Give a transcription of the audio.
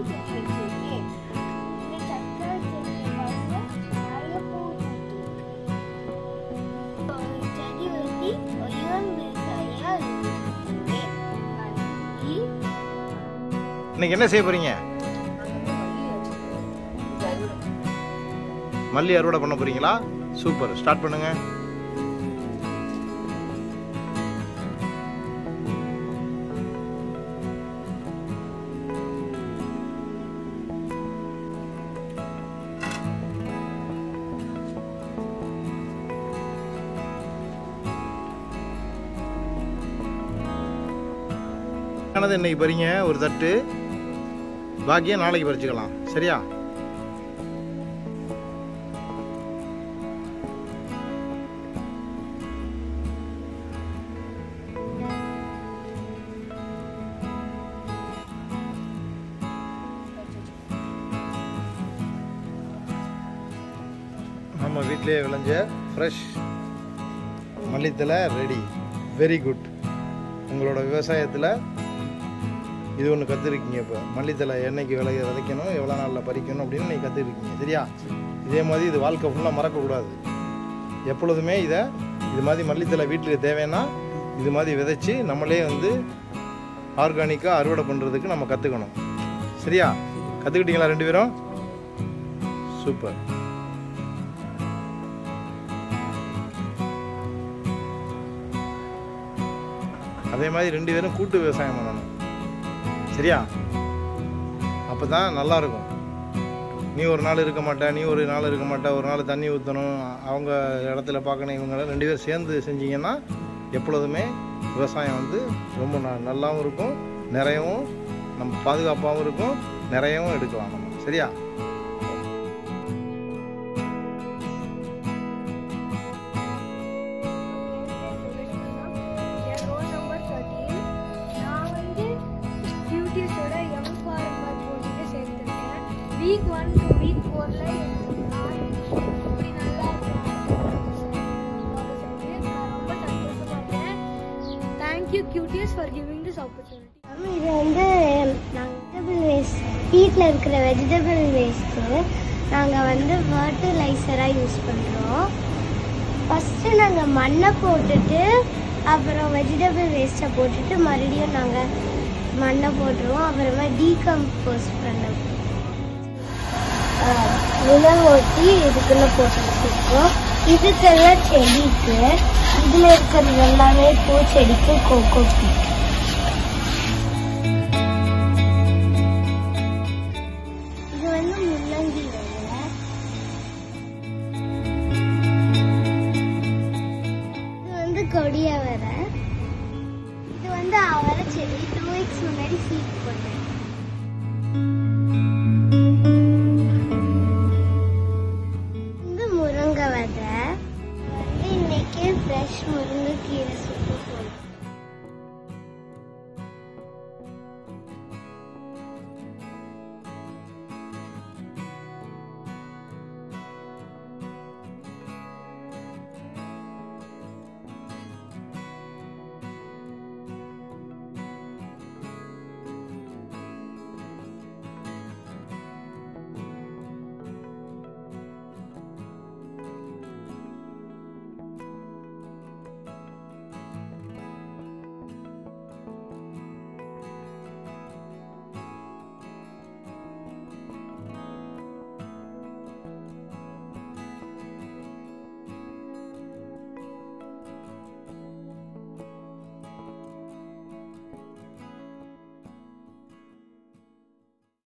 செஞ்சு வச்சிருக்கேன் இந்த சக்கரை செடியை பாருங்க நிறைய பூ பூத்து ஒரு செடி வெட்டி ஒரு இளம் விவசாயியா இருக்கேன் நன்றி இன்னைக்கு என்ன செய்ய போறீங்க மல்லி அறுவடை பண்ண போறீங்களா சூப்பர் ஸ்டார்ட் பண்ணுங்க ஆனது இன்னைக்கு பறிங்க ஒரு தட்டு பாக்கியம் நாளைக்கு பறிச்சுக்கலாம் சரியா நம்ம வீட்டிலேயே விளைஞ்ச ஃப்ரெஷ் மல்லித்தலை ரெடி வெரி குட் உங்களோட விவசாயத்தில் இது ஒன்று கற்றுருக்கீங்க இப்போ மல்லித்தலை என்னைக்கு விளைய விதைக்கணும் எவ்வளோ நாளில் பறிக்கணும் அப்படின்னு நீங்கள் கற்றுருக்கீங்க சரியா இதே மாதிரி இது வாழ்க்கை ஃபுல்லாக மறக்கக்கூடாது எப்பொழுதுமே இதை இது மாதிரி மல்லித்தலை வீட்டுக்கு தேவைன்னா இது மாதிரி விதைச்சி நம்மளே வந்து ஆர்கானிக்காக அறுவடை பண்ணுறதுக்கு நம்ம கற்றுக்கணும் சரியா கற்றுக்கிட்டீங்களா ரெண்டு பேரும் சூப்பர் அதே மாதிரி ரெண்டு பேரும் கூட்டு விவசாயம் பண்ணணும் சரியா அப்போ தான் நல்லா இருக்கும் நீ ஒரு நாள் இருக்க மாட்ட நீ ஒரு நாள் இருக்க மாட்ட ஒரு நாள் தண்ணி ஊற்றணும் அவங்க இடத்துல பார்க்கணும் இவங்க ரெண்டு பேரும் சேர்ந்து செஞ்சீங்கன்னா எப்பொழுதுமே விவசாயம் வந்து ரொம்ப ந நல்லாவும் இருக்கும் நிறையவும் நம்ம பாதுகாப்பாகவும் இருக்கும் நிறையவும் எடுக்கலாம் நம்ம சரியா என் ரோல் நம்பர் தேர்ட்டீன் நான் வந்து பியூட்டிஸோட யங் ஃபார்மர் போட்டியில் சேர்த்துருக்கேன் வீக் ஒன் டு வீக் ஃபோரில் எனக்கு நான் இப்படி நல்லா செஞ்சு நான் ரொம்ப சந்தோஷப்படுறேன் thank you cuties for giving this opportunity இது வந்து நாங்கள் வெஜிடபிள் வேஸ்ட் வீட்டில் இருக்கிற வெஜிடபிள் வேஸ்ட்டு நாங்கள் வந்து ஃபர்டிலைசராக யூஸ் பண்ணுறோம் ஃபஸ்ட்டு நாங்கள் மண்ணை போட்டுட்டு அப்புறம் வெஜிடபிள் வேஸ்ட்டை போட்டுட்டு மறுபடியும் நாங்கள் மண்ணை போட்டுருவோம் அப்புறமா டீகம்போஸ் பண்ண நிலம் ஓட்டி இதுக்குள்ளே போட்டு வச்சுருக்கோம் இதுக்கெல்லாம் செடிக்கு இதில் இருக்கிறது எல்லாமே பூச்செடிக்கு கோகோ பீட்